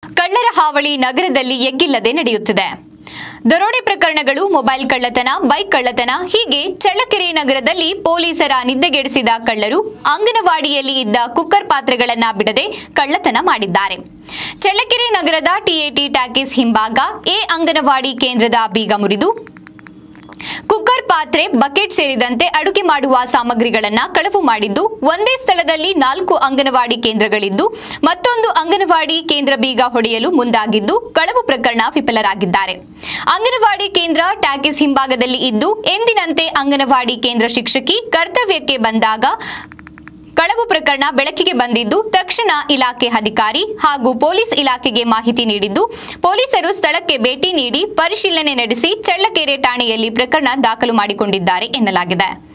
ಕಳ್ಳರ ಹಾವಳಿ ನಗರದಲ್ಲಿ ಎಗ್ಗಿಲ್ಲದೆ ನಡೆಯುತ್ತಿದೆ ದರೋಡೆ ಪ್ರಕರಣಗಳು ಮೊಬೈಲ್ ಕಳ್ಳತನ ಬೈಕ್ ಕಳ್ಳತನ ಹೀಗೆ ಚಳ್ಳಕೆರೆ ನಗರದಲ್ಲಿ ಪೊಲೀಸರ ನಿದ್ದೆಗೆಡಿಸಿದ ಕಳ್ಳರು ಅಂಗನವಾಡಿಯಲ್ಲಿ ಇದ್ದ ಕುಕ್ಕರ್ ಪಾತ್ರೆಗಳನ್ನ ಬಿಡದೆ ಕಳ್ಳತನ ಮಾಡಿದ್ದಾರೆ ಚಳ್ಳಕೆರೆ ನಗರದ ಟಿಎಟಿ ಟ್ಯಾಕಿಸ್ ಹಿಂಭಾಗ ಎ ಅಂಗನವಾಡಿ ಕೇಂದ್ರದ ಬೀಗ ಮುರಿದು ಕುಕ್ಕರ್ ಪಾತ್ರೆ ಬಕೆಟ್ ಸೇರಿದಂತೆ ಅಡುಗೆ ಮಾಡುವ ಸಾಮಗ್ರಿಗಳನ್ನ ಕಳವು ಮಾಡಿದ್ದು ಒಂದೇ ಸ್ಥಳದಲ್ಲಿ ನಾಲ್ಕು ಅಂಗನವಾಡಿ ಕೇಂದ್ರಗಳಿದ್ದು ಮತ್ತೊಂದು ಅಂಗನವಾಡಿ ಕೇಂದ್ರ ಬೀಗ ಹೊಡೆಯಲು ಮುಂದಾಗಿದ್ದು ಕಳವು ಪ್ರಕರಣ ವಿಫಲರಾಗಿದ್ದಾರೆ ಅಂಗನವಾಡಿ ಕೇಂದ್ರ ಟ್ಯಾಕಿಸ್ ಹಿಂಭಾಗದಲ್ಲಿ ಇದ್ದು ಎಂದಿನಂತೆ ಅಂಗನವಾಡಿ ಕೇಂದ್ರ ಶಿಕ್ಷಕಿ ಕರ್ತವ್ಯಕ್ಕೆ ಬಂದಾಗ ಕಳವು ಪ್ರಕರಣ ಬೆಳಕಿಗೆ ಬಂದಿದ್ದು ತಕ್ಷಣ ಇಲಾಖೆ ಅಧಿಕಾರಿ ಹಾಗೂ ಪೊಲೀಸ್ ಇಲಾಖೆಗೆ ಮಾಹಿತಿ ನೀಡಿದ್ದು ಪೊಲೀಸರು ಸ್ಥಳಕ್ಕೆ ಭೇಟಿ ನೀಡಿ ಪರಿಶೀಲನೆ ನಡೆಸಿ ಚಳ್ಳಕೆರೆ ಠಾಣೆಯಲ್ಲಿ ಪ್ರಕರಣ ದಾಖಲು ಮಾಡಿಕೊಂಡಿದ್ದಾರೆ ಎನ್ನಲಾಗಿದೆ